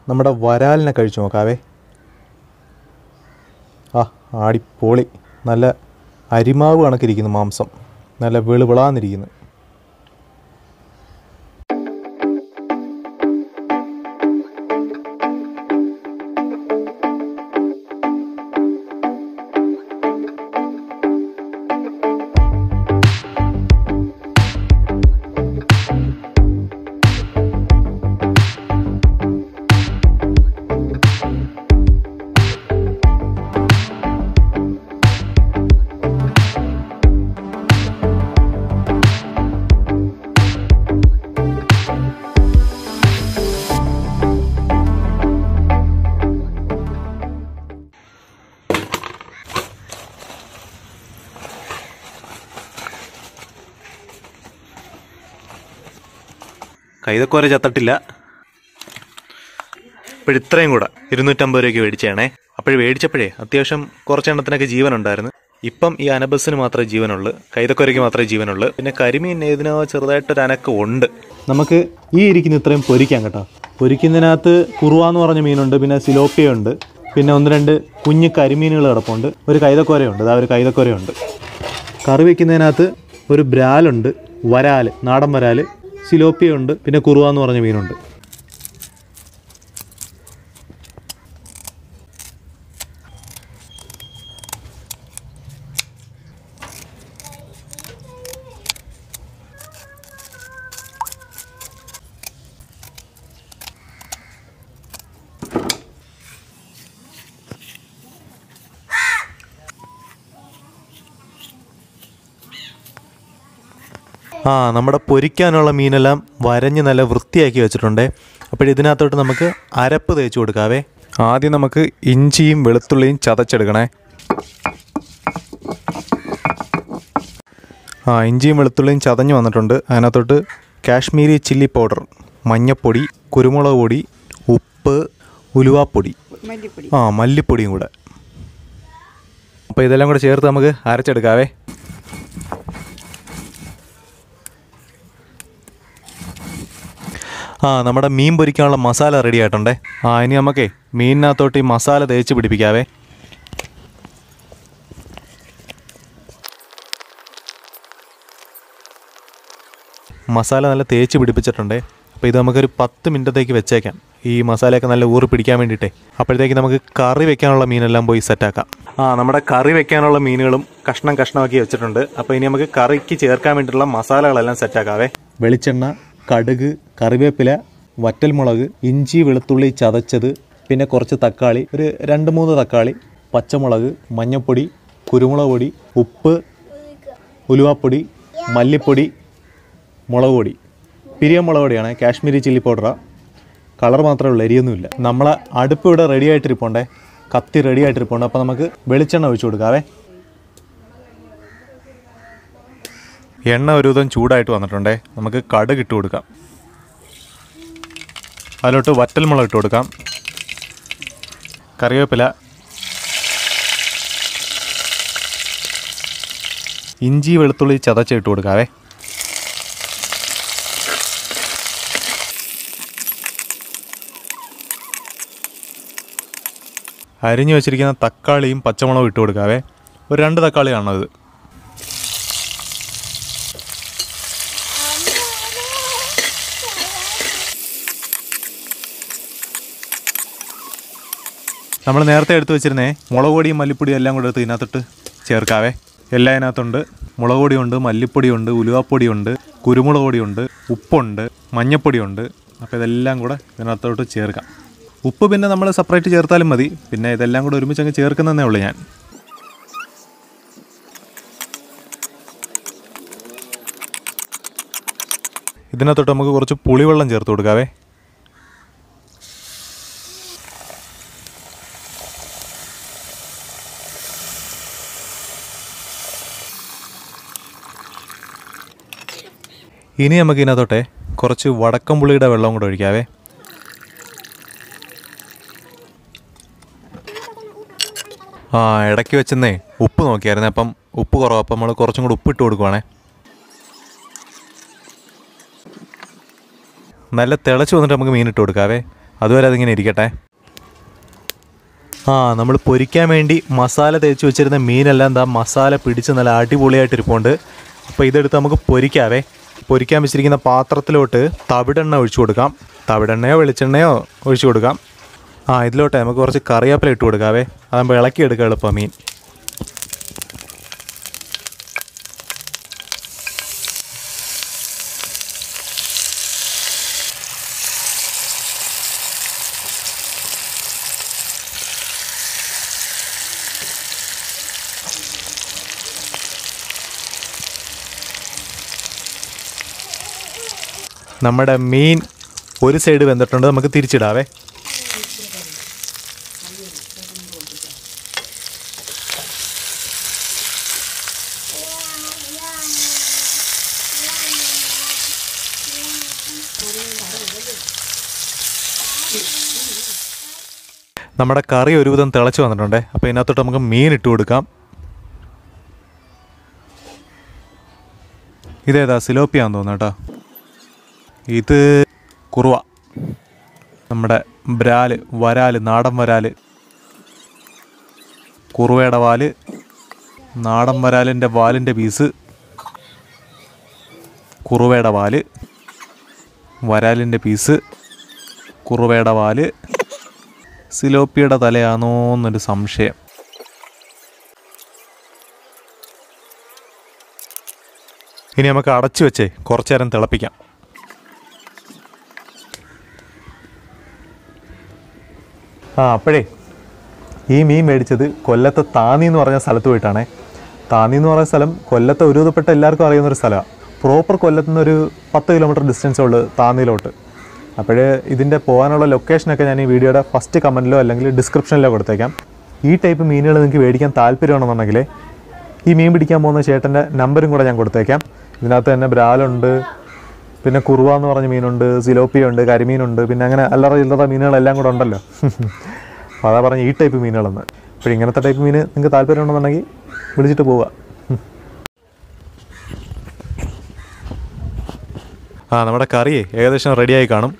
നമ്മുടെ വരാലിനെ കഴിച്ചു നോക്കാവേ ആ ആടിപ്പോളി നല്ല അരിമാവ് കണക്കിരിക്കുന്നു മാംസം നല്ല വെളുവിളാന്നിരിക്കുന്നു കൈതക്കോര ചത്തട്ടില്ല ഇപ്പോഴിത്രയും കൂടെ ഇരുന്നൂറ്റമ്പത് രൂപയ്ക്ക് മേടിച്ചാണേ അപ്പോഴ് മേടിച്ചപ്പോഴേ അത്യാവശ്യം കുറച്ചെണ്ണത്തിനൊക്കെ ജീവനുണ്ടായിരുന്നു ഇപ്പം ഈ അനബസിന് മാത്രമേ ജീവനുള്ളൂ കൈതക്കൊരയ്ക്ക് മാത്രമേ ജീവനുള്ളൂ പിന്നെ കരിമീൻ ഏതിനോ ചെറുതായിട്ടൊരു അനക്കം ഉണ്ട് നമുക്ക് ഈ ഇരിക്കുന്ന ഇത്രയും പൊരിക്കാം കേട്ടോ പൊരിക്കുന്നതിനകത്ത് കുറുവ എന്ന് പറഞ്ഞ മീനുണ്ട് പിന്നെ സിലോപ്പിയ ഉണ്ട് പിന്നെ ഒന്ന് രണ്ട് കുഞ്ഞു കരിമീനുകൾ കിടപ്പുണ്ട് ഒരു കൈതക്കോരയുണ്ട് അതാ ഒരു കൈതക്കോരയുണ്ട് കറി വെക്കുന്നതിനകത്ത് ഒരു ബ്രാലുണ്ട് വരാല് നാടൻ വരാല് സിലോപ്പിയ ഉണ്ട് പിന്നെ കുറുവ എന്ന് പറഞ്ഞ മീനുണ്ട് ആ നമ്മുടെ പൊരിക്കാനുള്ള മീനെല്ലാം വരഞ്ഞ് നല്ല വൃത്തിയാക്കി വെച്ചിട്ടുണ്ട് അപ്പോൾ ഇതിനകത്തോട്ട് നമുക്ക് അരപ്പ് തേച്ച് കൊടുക്കാവേ ആദ്യം നമുക്ക് ഇഞ്ചിയും വെളുത്തുള്ളിയും ചതച്ചെടുക്കണേ ആ ഇഞ്ചിയും വെളുത്തുള്ളിയും ചതഞ്ഞ് വന്നിട്ടുണ്ട് അതിനകത്തോട്ട് കാശ്മീരി ചില്ലി പൗഡർ മഞ്ഞപ്പൊടി കുരുമുളക് പൊടി ഉപ്പ് ഉലുവാപ്പൊടി മല്ലിപ്പൊടി ആ മല്ലിപ്പൊടിയും കൂടെ അപ്പോൾ ഇതെല്ലാം കൂടെ ചേർത്ത് നമുക്ക് അരച്ചെടുക്കാവേ ആ നമ്മുടെ മീൻ പൊരിക്കാനുള്ള മസാല റെഡി ആയിട്ടുണ്ടേ ആ ഇനി നമുക്കേ മീനിനകത്തോട്ട് ഈ മസാല തേച്ച് പിടിപ്പിക്കാവേ മസാല നല്ല തേച്ച് പിടിപ്പിച്ചിട്ടുണ്ടേ അപ്പോൾ ഇത് നമുക്കൊരു പത്ത് മിനിറ്റത്തേക്ക് വെച്ചേക്കാം ഈ മസാലയൊക്കെ നല്ല ഊറി പിടിക്കാൻ വേണ്ടിയിട്ടേ അപ്പോഴത്തേക്ക് നമുക്ക് കറി വെക്കാനുള്ള മീനെല്ലാം പോയി സെറ്റാക്കാം ആ നമ്മുടെ കറി വെക്കാനുള്ള മീനുകളും കഷ്ണം കഷ്ണമാക്കി വെച്ചിട്ടുണ്ട് അപ്പോൾ ഇനി നമുക്ക് കറിക്ക് ചേർക്കാൻ വേണ്ടിയിട്ടുള്ള മസാലകളെല്ലാം സെറ്റാക്കാവേ വെളിച്ചെണ്ണ കടുക് കറിവേപ്പില വറ്റൽമുളക് ഇഞ്ചി വെളുത്തുള്ളി ചതച്ചത് പിന്നെ കുറച്ച് തക്കാളി ഒരു രണ്ട് മൂന്ന് തക്കാളി പച്ചമുളക് മഞ്ഞൾപ്പൊടി കുരുമുളക് പൊടി ഉപ്പ് ഉലുവാപ്പൊടി മല്ലിപ്പൊടി മുളക് പൊടി പിരിയ മുളക് പൊടിയാണ് കാശ്മീരി ചില്ലി പൗഡറാ കളർ മാത്രമേ ഉള്ളൂ എരിയൊന്നുമില്ല നമ്മളെ അടുപ്പ് ഇവിടെ റെഡി ആയിട്ടിരിപ്പുണ്ടേ കത്തി റെഡി ആയിട്ടിരിപ്പുണ്ട് അപ്പോൾ നമുക്ക് വെളിച്ചെണ്ണ ഒഴിച്ചു കൊടുക്കാവേ എണ്ണ ഒരുവിധം ചൂടായിട്ട് വന്നിട്ടുണ്ടേ നമുക്ക് കടുക് ഇട്ട് കൊടുക്കാം അതിലോട്ട് വറ്റൽമുളക് ഇട്ട് കൊടുക്കാം കറിവേപ്പില ഇഞ്ചി വെളുത്തുള്ളി ചതച്ച് ഇട്ട് കൊടുക്കാവേ അരിഞ്ഞു വെച്ചിരിക്കുന്ന തക്കാളിയും പച്ചമുളകും ഇട്ട് കൊടുക്കാവേ ഒരു രണ്ട് തക്കാളി കാണണം ഇത് നമ്മൾ നേരത്തെ എടുത്തു വെച്ചിരുന്നേ മുളക് പൊടിയും മല്ലിപ്പൊടിയും എല്ലാം കൂടെ എടുത്ത് ഇതിനകത്തോട്ട് ചേർക്കാവേ എല്ലാം ഇതിനകത്തുണ്ട് മുളക് പൊടിയുണ്ട് മല്ലിപ്പൊടിയുണ്ട് ഉലുവാപ്പൊടിയുണ്ട് കുരുമുളക് പൊടിയുണ്ട് ഉപ്പുണ്ട് മഞ്ഞപ്പൊടിയുണ്ട് അപ്പോൾ ഇതെല്ലാം കൂടെ ഇതിനകത്തോട്ട് ചേർക്കാം ഉപ്പ് പിന്നെ നമ്മൾ സെപ്പറേറ്റ് ചേർത്താലും മതി പിന്നെ ഇതെല്ലാം കൂടെ ഒരുമിച്ച് അങ്ങ് ചേർക്കുന്നതേ ഉള്ളൂ ഞാൻ ഇതിനകത്തോട്ട് നമുക്ക് കുറച്ച് പുളിവെള്ളം ചേർത്ത് കൊടുക്കാവേ ഇനി നമുക്ക് ഇതിനകത്തോട്ടെ കുറച്ച് വടക്കം പുളിയുടെ വെള്ളം കൂടെ ഒഴിക്കാവേ ആ ഇടയ്ക്ക് വെച്ചെന്നേ ഉപ്പ് നോക്കിയായിരുന്നേ അപ്പം ഉപ്പ് കുറവ് അപ്പം നമ്മൾ കുറച്ചും കൂടി ഉപ്പ് ഇട്ട് കൊടുക്കുവാണേ നല്ല തിളച്ച് വന്നിട്ട് നമുക്ക് മീൻ ഇട്ട് കൊടുക്കാവേ അതുവരെ അതിങ്ങനെ ഇരിക്കട്ടെ ആ നമ്മൾ പൊരിക്കാൻ വേണ്ടി മസാല തേച്ച് വെച്ചിരുന്ന മീനെല്ലാം എന്താ മസാല പിടിച്ച് നല്ല അടിപൊളിയായിട്ട് ഇരിപ്പുണ്ട് അപ്പോൾ ഇതെടുത്ത് നമുക്ക് പൊരിക്കാവേ പൊരിക്കാൻ വെച്ചിരിക്കുന്ന പാത്രത്തിലോട്ട് തവിടെണ്ണ ഒഴിച്ചു കൊടുക്കാം തവിടെണ്ണയോ വെളിച്ചെണ്ണയോ ഒഴിച്ചു കൊടുക്കാം ആ ഇതിലോട്ടെ നമുക്ക് കുറച്ച് കറിവേപ്പില ഇട്ട് കൊടുക്കാവേ അതാകുമ്പോൾ ഇളക്കിയെടുക്കാം എളുപ്പം മീൻ നമ്മുടെ മീൻ ഒരു സൈഡ് വെന്തിട്ടുണ്ട് നമുക്ക് തിരിച്ചിടാവേ നമ്മുടെ കറി ഒരുവിധം തിളച്ച് വന്നിട്ടുണ്ടേ അപ്പോൾ ഇതിനകത്തോട്ട് നമുക്ക് മീൻ ഇട്ട് കൊടുക്കാം ഇതേതാ സിലോപ്പിയാന്ന് തോന്നുന്നു കേട്ടോ ഇത് കുറുവ നമ്മുടെ ബ്രാല് വരാല് നാടൻ വരാല് കുറുവയുടെ വാല് നാടൻ വരാലിൻ്റെ വാലിൻ്റെ പീസ് കുറുവയുടെ വാല് വരാലിൻ്റെ പീസ് കുറുവയുടെ വാല് സിലോപ്പിയുടെ തലയാണോ എന്നൊരു സംശയം ഇനി നമുക്ക് അടച്ചു വെച്ചേ കുറച്ചു നേരം തിളപ്പിക്കാം ആ അപ്പോഴേ ഈ മീൻ മേടിച്ചത് കൊല്ലത്തെ താന്നി എന്ന് പറഞ്ഞ സ്ഥലത്ത് പോയിട്ടാണേ താന്നി എന്ന് പറയുന്ന സ്ഥലം കൊല്ലത്തെ ഒരുവിധപ്പെട്ട എല്ലാവർക്കും അറിയുന്ന ഒരു സ്ഥലമാണ് പ്രോപ്പർ കൊല്ലത്ത് നിന്ന് ഒരു പത്ത് കിലോമീറ്റർ ഡിസ്റ്റൻസേ ഉള്ളൂ താന്നിയിലോട്ട് അപ്പോഴേ ഇതിൻ്റെ പോകാനുള്ള ലൊക്കേഷനൊക്കെ ഞാൻ ഈ വീഡിയോയുടെ ഫസ്റ്റ് കമൻറ്റിലോ അല്ലെങ്കിൽ ഡിസ്ക്രിപ്ഷനിലോ കൊടുത്തേക്കാം ഈ ടൈപ്പ് മീനുകൾ നിങ്ങൾക്ക് മേടിക്കാൻ താല്പര്യമാണെന്നുണ്ടെങ്കിൽ ഈ മീൻ പിടിക്കാൻ പോകുന്ന ചേട്ടൻ്റെ നമ്പരും കൂടെ ഞാൻ കൊടുത്തേക്കാം ഇതിനകത്ത് തന്നെ ബ്രാലുണ്ട് പിന്നെ കുറുവ എന്ന് പറഞ്ഞ മീനുണ്ട് സിലോപ്പിയുണ്ട് കരിമീനുണ്ട് പിന്നെ അങ്ങനെ അല്ലറ ചില്ലറ മീനുകളെല്ലാം കൂടെ ഉണ്ടല്ലോ അപ്പോൾ അതാ പറഞ്ഞ ഈ ടൈപ്പ് മീനുകളെന്ന് അപ്പോൾ ഇങ്ങനത്തെ ടൈപ്പ് മീൻ നിങ്ങൾക്ക് താല്പര്യം ഉണ്ടെന്നുണ്ടെങ്കിൽ വിളിച്ചിട്ട് പോവുക ആ നമ്മുടെ കറിയേ ഏകദേശം റെഡിയായി കാണും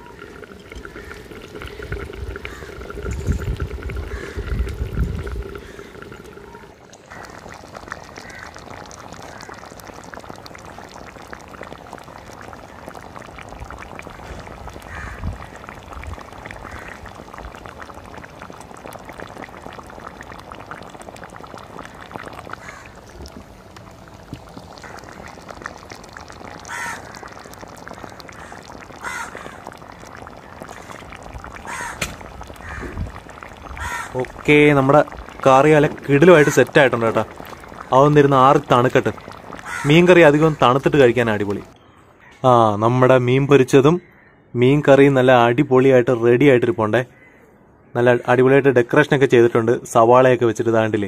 ഓക്കെ നമ്മുടെ കറി നല്ല കിടിലുമായിട്ട് സെറ്റ് ആയിട്ടുണ്ട് കേട്ടോ അതൊന്നിരുന്ന് ആറി തണുക്കട്ടെ മീൻ കറി അധികം തണുത്തിട്ട് കഴിക്കാൻ അടിപൊളി ആ നമ്മുടെ മീൻ പൊരിച്ചതും മീൻ കറിയും നല്ല അടിപൊളിയായിട്ട് റെഡി ആയിട്ട് ഇരിപ്പുണ്ടേ നല്ല അടിപൊളിയായിട്ട് ഡെക്കറേഷനൊക്കെ ചെയ്തിട്ടുണ്ട് സവാളയൊക്കെ വെച്ചിട്ട് താണ്ടില്ലേ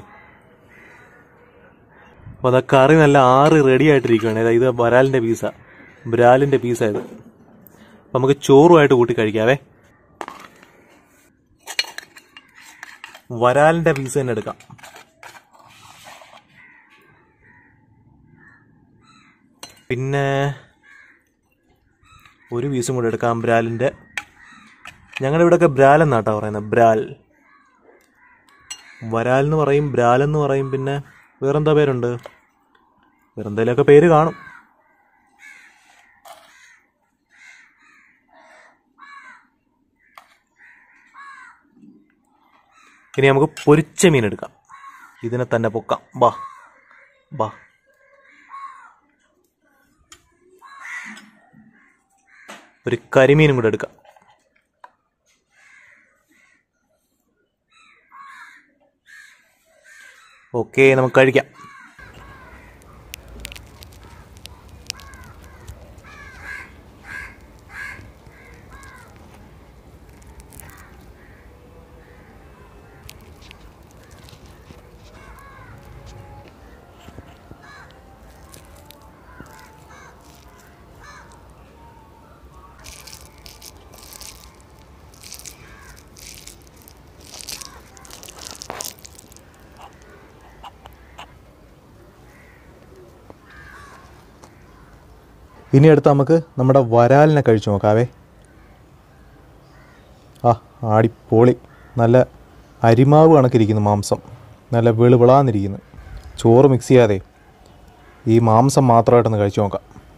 അപ്പോൾ അതാ കറി നല്ല ആറ് റെഡി ആയിട്ടിരിക്കുകയാണ് ഇതാ ഇത് വരാലിൻ്റെ പീസാ ബ്രാലിൻ്റെ പീസാ ഇത് അപ്പോൾ നമുക്ക് ചോറുമായിട്ട് കൂട്ടി കഴിക്കാവേ വരാലിൻ്റെ പീസ് തന്നെ എടുക്കാം പിന്നെ ഒരു പീസും കൂടെ എടുക്കാം ബ്രാലിൻ്റെ ഞങ്ങളുടെ ഇവിടെയൊക്കെ ബ്രാൽ എന്നാട്ടാ പറയുന്നത് ബ്രാൽ വരാൽ എന്ന് പറയും ബ്രാൽ എന്ന് പറയും പിന്നെ വേറെന്താ പേരുണ്ട് വേറെന്തെങ്കിലുമൊക്കെ പേര് കാണും ഇനി നമുക്ക് പൊരിച്ച മീൻ എടുക്കാം ഇതിനെ തന്നെ പൊക്കാം ബാ ബാ ഒരു കരിമീനും കൂടെ എടുക്കാം ഓക്കെ നമുക്ക് കഴിക്കാം ഇനി അടുത്ത് നമുക്ക് നമ്മുടെ വരാലിനെ കഴിച്ചു നോക്കാവേ ആടിപ്പൊളി നല്ല അരിമാവ് കണക്കിരിക്കുന്നു മാംസം നല്ല വെളുവിളാന്നിരിക്കുന്നു ചോറ് മിക്സ് ചെയ്യാതെ ഈ മാംസം മാത്രമായിട്ടൊന്ന് കഴിച്ചു നോക്കാം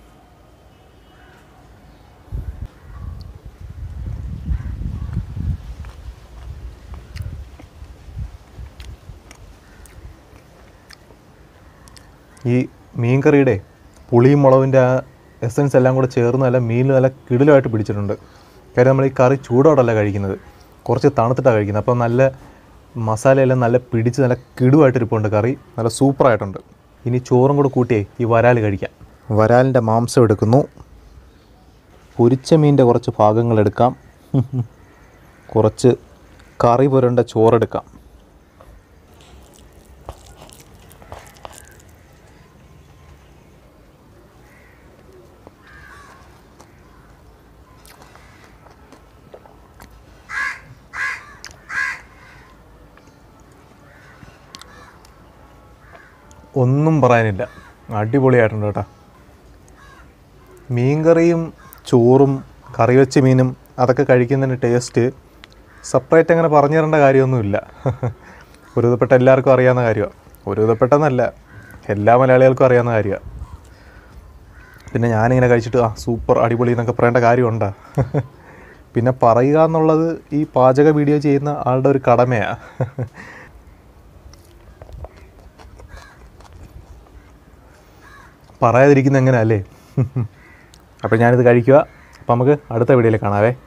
ഈ മീൻ കറിയുടെ പുളിയും മുളകിൻ്റെ ആ എസൻസ് എല്ലാം കൂടെ ചേർന്ന് നല്ല മീനിൽ നല്ല കിടിലമായിട്ട് പിടിച്ചിട്ടുണ്ട് കാര്യം നമ്മൾ ഈ കറി ചൂടോടല്ല കഴിക്കുന്നത് കുറച്ച് തണുത്തിട്ടാണ് കഴിക്കുന്നത് അപ്പോൾ നല്ല മസാലയെല്ലാം നല്ല പിടിച്ച് നല്ല കിടുവായിട്ടിരിപ്പുണ്ട് കറി നല്ല സൂപ്പറായിട്ടുണ്ട് ഇനി ചോറും കൂടെ കൂട്ടിയേ ഈ വരാൽ കഴിക്കാം വരാലിൻ്റെ മാംസം എടുക്കുന്നു പൊരിച്ച മീനിൻ്റെ കുറച്ച് ഭാഗങ്ങൾ എടുക്കാം കുറച്ച് കറി പുരണ്ട ചോറെടുക്കാം ഒന്നും പറയാനില്ല അടിപൊളിയായിട്ടുണ്ട് കേട്ടോ മീൻകറിയും ചോറും കറി വെച്ച മീനും അതൊക്കെ കഴിക്കുന്നതിന് ടേസ്റ്റ് സെപ്പറേറ്റ് അങ്ങനെ പറഞ്ഞു തരേണ്ട കാര്യമൊന്നുമില്ല ഒരുവിധപ്പെട്ട എല്ലാവർക്കും അറിയാവുന്ന കാര്യമാണ് ഒരുവിധപ്പെട്ടെന്നല്ല എല്ലാ മലയാളികൾക്കും അറിയാവുന്ന കാര്യമാണ് പിന്നെ ഞാനിങ്ങനെ കഴിച്ചിട്ട് ആ സൂപ്പർ അടിപൊളി എന്നൊക്കെ പറയേണ്ട കാര്യമുണ്ടോ പിന്നെ പറയുക എന്നുള്ളത് ഈ പാചക വീഡിയോ ചെയ്യുന്ന ആളുടെ ഒരു കടമയാണ് പറയാതിരിക്കുന്ന എങ്ങനെയല്ലേ അപ്പോൾ ഞാനിത് കഴിക്കുക അപ്പോൾ നമുക്ക് അടുത്ത വീഡിയോയിൽ കാണാവേ